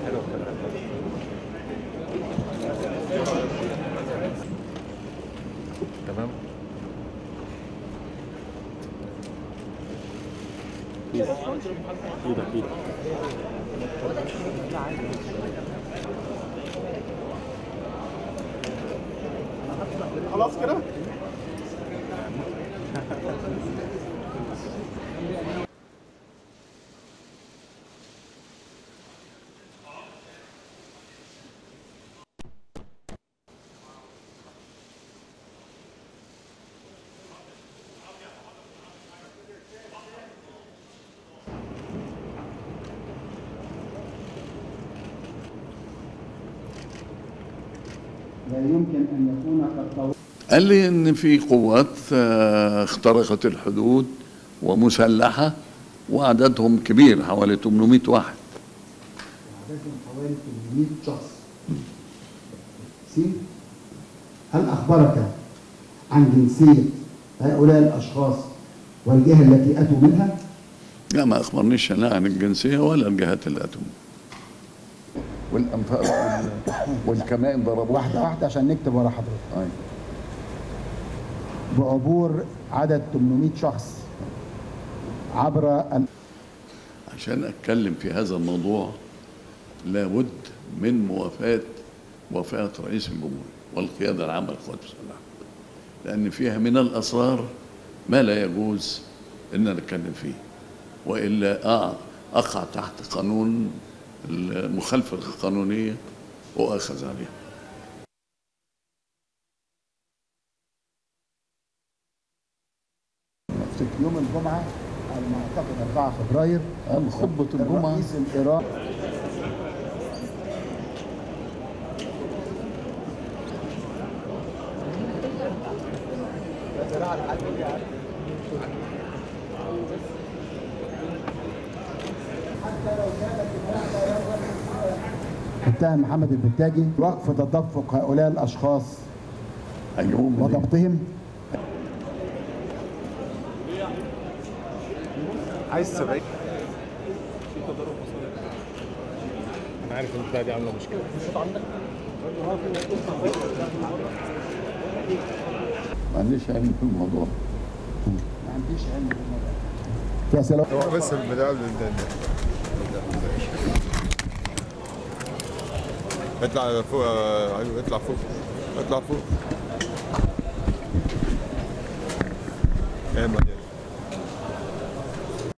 تمام ايدك ايدك خلاص كده لا يمكن أن يكون قد طور قال لي ان في قوات آه، اخترقت الحدود ومسلحه وعددهم كبير حوالي 800 واحد عددهم حوالي 800 شخص سين هل أخبرك عن جنسية هؤلاء الأشخاص والجهة التي أتوا منها؟ لا ما اخبرنيش لا عن الجنسيه ولا الجهات اللي اتوا والانفاق وال- والكمائن ضربوا واحدة واحدة عشان نكتب ورا حضرتك أي. بعبور عدد 800 شخص عبر ال- عشان اتكلم في هذا الموضوع لابد من موافاه موافقه رئيس الجمهوريه والقياده العامه للقوات المسلحه لان فيها من الاسرار ما لا يجوز ان نتكلم فيه والا آه اقع تحت قانون المخالفه القانونيه واخذ عليها في يوم الجمعة على ما أعتقد 4 فبراير قال خطبه الجمعه الرئيس الإيراني اتهم محمد البتاجي وقف تدفق هؤلاء الاشخاص هيجيبوهم منين؟ وضبطهم عايز 70 انا عارف ان البتاعه دي عامله مشكله ما عنديش علم في الموضوع ما عنديش علم بالموضوع. في اسئله هو بس البتاع اطلع فوق يا حبيبي اطلع فوق اطلع فوق ايمن